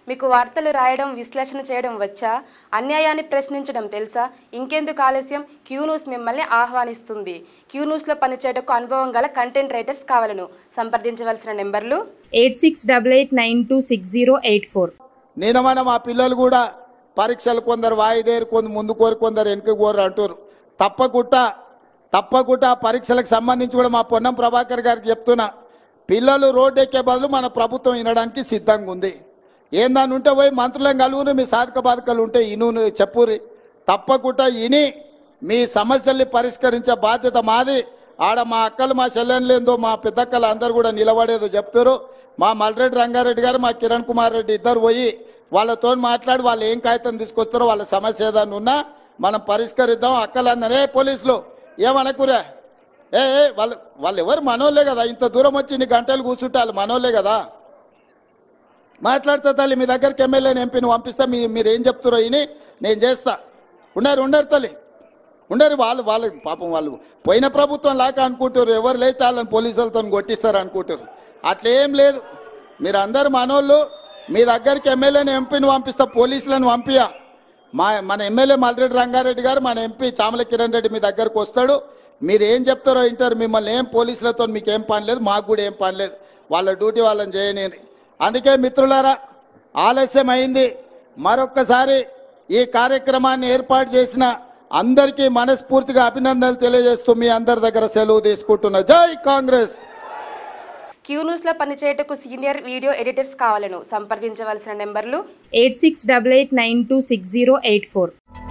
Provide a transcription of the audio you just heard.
మీకు వార్తలు రాయడం విశ్లేషణ చేయడం వచ్చా అన్యాయాన్ని ప్రశ్నించడం తెలుసా ఇంకెందుకు ఆలస్యం క్యూ న్యూస్ మిమ్మల్ని ఆహ్వానిస్తుంది క్యూ న్యూస్లో పనిచేయటకు అనుభవం గల కంటెంట్ రైటర్స్ కావాలను సంప్రదించవలసిన నెంబర్లు eight six double eight nine two six zero eight four నిన్నమన మా పిల్లలు కూడా పరీక్షలు కొందరు వాయిదేరు కొందరు ముందు కోరు కొందరు వెనుక కోరు అంటారు తప్పకుండా తప్పకుండా పరీక్షలకు సంబంధించి కూడా మా పొన్నం ప్రభాకర్ గారికి చెప్తున్నా పిల్లలు రోడ్డు ఎక్కే బదులు మన ప్రభుత్వం వినడానికి సిద్ధంగా ఉంది ఏందని ఉంటే పోయి మంత్రులను కలువురు మీ సాధక బాధకాలు ఉంటే ఇను చెప్పురి తప్పకుండా ఇని మీ సమస్యల్ని పరిష్కరించే బాధ్యత మాది ఆడ మా అక్కలు మా చెల్లెళ్ళేందో మా పెద్దక్కలు అందరు కూడా నిలబడేదో చెప్తారు మా మల్రెడ్డి రంగారెడ్డి గారు మా కిరణ్ కుమార్ రెడ్డి ఇద్దరు పోయి వాళ్ళతో మాట్లాడి వాళ్ళు ఏం కాగితం తీసుకొస్తారో వాళ్ళ సమస్య ఏదైనా ఉన్నా మనం పరిష్కరిద్దాం అక్కలందరే పోలీసులు ఏమనకురా ఏ ఏ, వాళ్ళు వాళ్ళు ఎవరు మనోళ్ళే కదా ఇంత దూరం వచ్చి ఇన్ని గంటలు కూర్చుంటే వాళ్ళు మనోళ్ళే కదా మాట్లాడితే తల్లి మీ దగ్గరికి ఎమ్మెల్యేని ఎంపీని పంపిస్తే మీ మీరు ఏం చెప్తారో ఇని నేను చేస్తా ఉండరు ఉండరు తల్లి ఉండరు వాళ్ళు వాళ్ళు పాపం వాళ్ళు పోయిన ప్రభుత్వం లాగా అనుకుంటారు ఎవరు లేతే వాళ్ళని పోలీసులతో కొట్టిస్తారు అనుకుంటారు అట్లేం లేదు మీరు అందరు మనోళ్ళు మీ దగ్గరికి ఎమ్మెల్యేని ఎంపీని పంపిస్తా పోలీసులను పంపియా మా మన ఎమ్మెల్యే మల్రెడ్డి రంగారెడ్డి గారు మన ఎంపీ చామల కిరణ్ రెడ్డి మీ దగ్గరకు వస్తాడు మీరు ఏం చెప్తారో వింటారు మిమ్మల్ని ఏం పోలీసులతో మీకు ఏం పని లేదు మాకు కూడా ఏం పని లేదు వాళ్ళ డ్యూటీ వాళ్ళని చేయని అందుకే మిత్రులారా ఆలస్యం అయింది మరొక్కసారి ఈ కార్యక్రమాన్ని ఏర్పాటు చేసిన అందరికీ మనస్ఫూర్తిగా అభినందనలు తెలియజేస్తూ మీ అందరి దగ్గర సెలవు తీసుకుంటున్నా జై కాంగ్రెస్ క్యూ న్యూస్లో పనిచేయటకు సీనియర్ వీడియో ఎడిటర్స్ కావాలను సంప్రదించవలసిన నెంబర్లు eight six double eight nine two six zero eight four